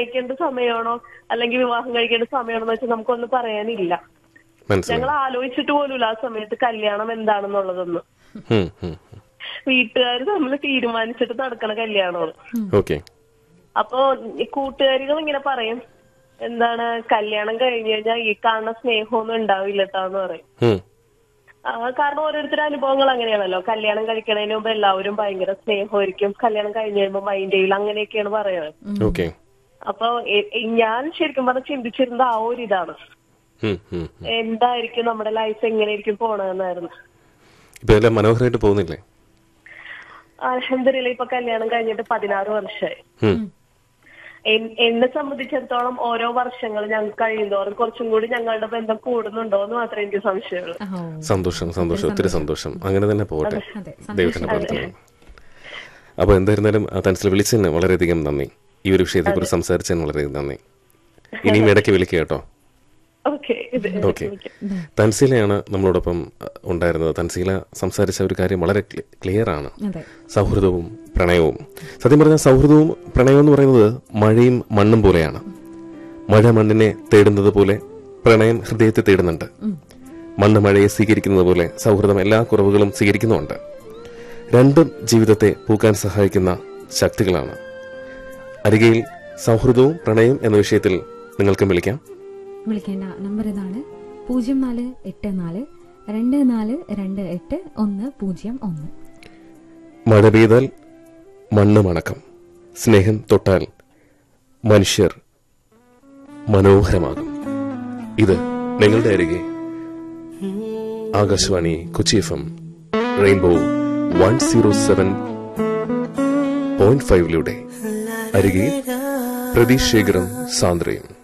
പ്രണയിക്കേണ്ട സമയമാണോ അല്ലെങ്കിൽ വിവാഹം കഴിക്കേണ്ട സമയമാണോ എന്ന് വെച്ചാൽ നമുക്കൊന്നും പറയാനില്ല മനസ്സിലായി ഞങ്ങൾ ആലോചിച്ചിട്ട് പോലുമില്ല ആ സമയത്ത് കല്യാണം എന്താണെന്നുള്ളതൊന്നും ഉം, ഉം, ഉം. വീട്ടുകാർ തമ്മിൽ തീരുമാനിച്ചിട്ട് നടക്കണ കല്യാണമാണ് ഓക്കെ അപ്പൊ ഈ കൂട്ടുകാരികൾ ഇങ്ങനെ പറയും എന്താണ് കല്യാണം കഴിഞ്ഞു കഴിഞ്ഞാൽ ഈ കാണുന്ന സ്നേഹമൊന്നും ഉണ്ടാവില്ല എന്ന് പറയും ഉം, ആ, കാരണം ഓരോരുത്തരുടെ അനുഭവങ്ങൾ അങ്ങനെയാണല്ലോ കല്യാണം കഴിക്കണതിന് മുമ്പ് എല്ലാവരും ഭയങ്കര സ്നേഹമായിരിക്കും കല്യാണം കഴിഞ്ഞ് കഴിയുമ്പോൾ മൈൻഡ് ചെയ്യില്ല അങ്ങനെയൊക്കെയാണ് പറയുന്നത് ഓക്കെ അപ്പൊ എ- എ- ഞാൻ ശരിക്കും പറഞ്ഞ ചിന്തിച്ചിരുന്നത് ആ ഒരു ഇതാണ് ഉം, ഉം, ഉം. എന്തായിരിക്കും നമ്മുടെ ലൈഫ് എങ്ങനെയായിരിക്കും പോണതെന്നായിരുന്നു ഇപ്പൊ എല്ലാം മനോഹരമായിട്ട് പോകുന്നില്ലേ അലഹദില്ല ഇപ്പൊ കല്യാണം കഴിഞ്ഞിട്ട് പതിനാറ് വർഷമായി ഉം. എൻ- എന്നെ സംബന്ധിച്ചിടത്തോളം ഓരോ വർഷങ്ങൾ ഞങ്ങൾക്ക് കഴിയുന്തോറും കുറച്ചും കൂടി ഞങ്ങളുടെ ബന്ധം കൂടുന്നുണ്ടോ എന്ന് മാത്രമേ എനിക്ക് സംശയമുള്ളൂ ഓ സന്തോഷം സന്തോഷം ഒത്തിരി സന്തോഷം അങ്ങനെ തന്നെ പോകട്ടെ അതെ ദൈവത്തിന്റെ പ്രാർത്ഥന അപ്പൊ എന്തായിരുന്നാലും ആ തൻസിൽ വിളിച്ചതിന് വളരെയധികം നന്ദി ഈ ഒരു വിഷയത്തെ കുറിച്ച് സംസാരിച്ചതിന് വളരെയധികം നന്ദി ഇനിയും ഇടയ്ക്ക് വിളിക്കുക കേട്ടോ ഓക്കെ ഇത് ഓക്കെ തൻസീലയാണ് നമ്മളോടൊപ്പം അഹ്, ഉണ്ടായിരുന്നത് തൻസീല സംസാരിച്ച ഒരു കാര്യം വളരെ ക്ലിയർ ആണ് അതെ സൗഹൃദവും പ്രണയവും സത്യം പറഞ്ഞാൽ സൗഹൃദവും പ്രണയവും എന്ന് പറയുന്നത് മഴയും മണ്ണും പോലെയാണ് മഴ മണ്ണിനെ തേടുന്നത് പോലെ പ്രണയം ഹൃദയത്തെ തേടുന്നുണ്ട് മണ്ണ് മഴയെ സ്വീകരിക്കുന്നത് പോലെ സൗഹൃദം എല്ലാ കുറവുകളും സ്വീകരിക്കുന്നുമുണ്ട് രണ്ടും ജീവിതത്തെ പൂക്കാൻ സഹായിക്കുന്ന ശക്തികളാണ് അരികയിൽ സൗഹൃദവും പ്രണയവും എന്ന വിഷയത്തിൽ നിങ്ങൾക്കും വിളിക്കാം വിളിക്കേണ്ട നമ്പർ ഇതാണ് പൂജ്യം നാല് എട്ട് നാല് രണ്ട് നാല് രണ്ട് എട്ട് ഒന്ന് പൂജ്യം ഒന്ന് മഴ പെയ്താൽ മണ്ണ് മണക്കം സ്നേഹം തൊട്ടാൽ മനുഷ്യർ മനോഹരമാകും ഇത് നിങ്ങളുടെ അരികെ Akashvani Kochi F M Rainbow one zero seven point ഫൈവിലൂടെ അരികെ പ്രതീഷ് ശേഖരം സാന്ദ്രയും